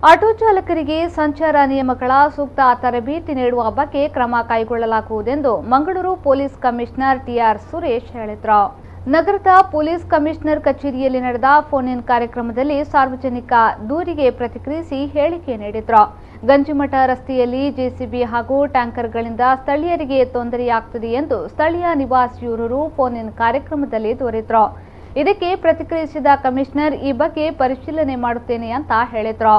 Auto ಚಾಲಕರಿಗೆ ಸಂಚಾರ ನಿಯಮಗಳ ಸೂಕ್ತ ತರಬೇತಿ ನೀಡುವ ಬಗ್ಗೆ ಕ್ರಮ ಕೈಗೊಳ್ಳಲಾಗುವುದೆಂದು Mangaluru police commissioner TR Suresh ಹೇಳಿದರು ನಗರದ ಪೊಲೀಸ್ ಕಮಿಷನರ್ ಕಚೇರಿಯಲ್ಲಿ ನಡೆದ ಫೋನ್ ಇನ್ ಕಾರ್ಯಕ್ರಮದಲ್ಲಿ ಸಾರ್ವಜನಿಕ ದೂರಿಗೆ ಪ್ರತಿಕ್ರಿಯಿಸಿ ಹೇಳಿಕೆ ನೀಡಿದ್ರು ಗಂಜಿಮಠ ರಸ್ತೆಯಲ್ಲಿ ಜೆಸಿಬಿ ಹಾಗೂ ಟ್ಯಾಂಕರ್ಗಳಿಂದ ಸ್ಥಳೀಯರಿಗೆ ತೊಂದರೆಯಾಗ್ತಿದೆ ಎಂದು ಸ್ಥಳೀಯ ನಿವಾಸಿಯೋರ್ವರು ಫೋನ್ ಇನ್ ಕಾರ್ಯಕ್ರಮದಲ್ಲಿ ದೊರೆತರು ಇದಕ್ಕೆ ಪ್ರತಿಕ್ರಿಯಿಸಿದ ಕಮಿಷನರ್ ಈ ಬಗ್ಗೆ ಪರಿಶೀಲನೆ ಮಾಡುತ್ತೇನೆ ಅಂತ ಹೇಳಿದ್ರು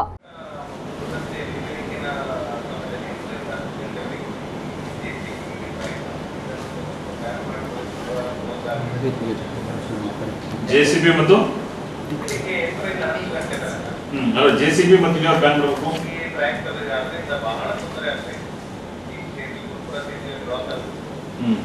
ಜೆ ಸಿ ಬಿ ಮತ್ತು ಹ್ಮ್ ಅಲ್ಲ ಜೆ ಸಿ ಬಿ ಮತ್ತು ಯಾವ ಪ್ಯಾನ್ ಮಾಡಬೇಕು ಹ್ಮ್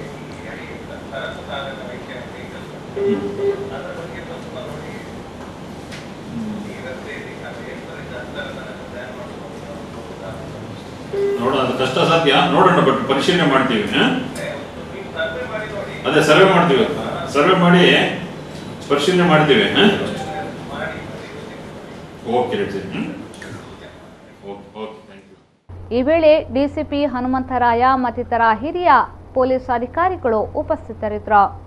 ನೋಡೋಣ ಅದು ಕಷ್ಟ ಸಾಧ್ಯ ನೋಡೋಣ ಬಟ್ ಪರಿಶೀಲನೆ ಮಾಡ್ತೀವಿ ಹ? ಅದೇ ಸರ್ವೆ ಮಾಡ್ತೀವಿ ಸರ್ವೆ ಮಾಡಿ ಪರಿಶೀಲನೆ ಮಾಡ್ತೀವಿ ಹ? Okay Reddy hmm okay okay thank you ಈ ವೇಳೆ ಡಿಸಿಪಿ ಹನುಮಂತರಾಯ ಮತ್ತಿತರ ಹಿರಿಯ ಪೊಲೀಸ್ ಅಧಿಕಾರಿಗಳು ಉಪಸ್ಥಿತರಿದ್ದರು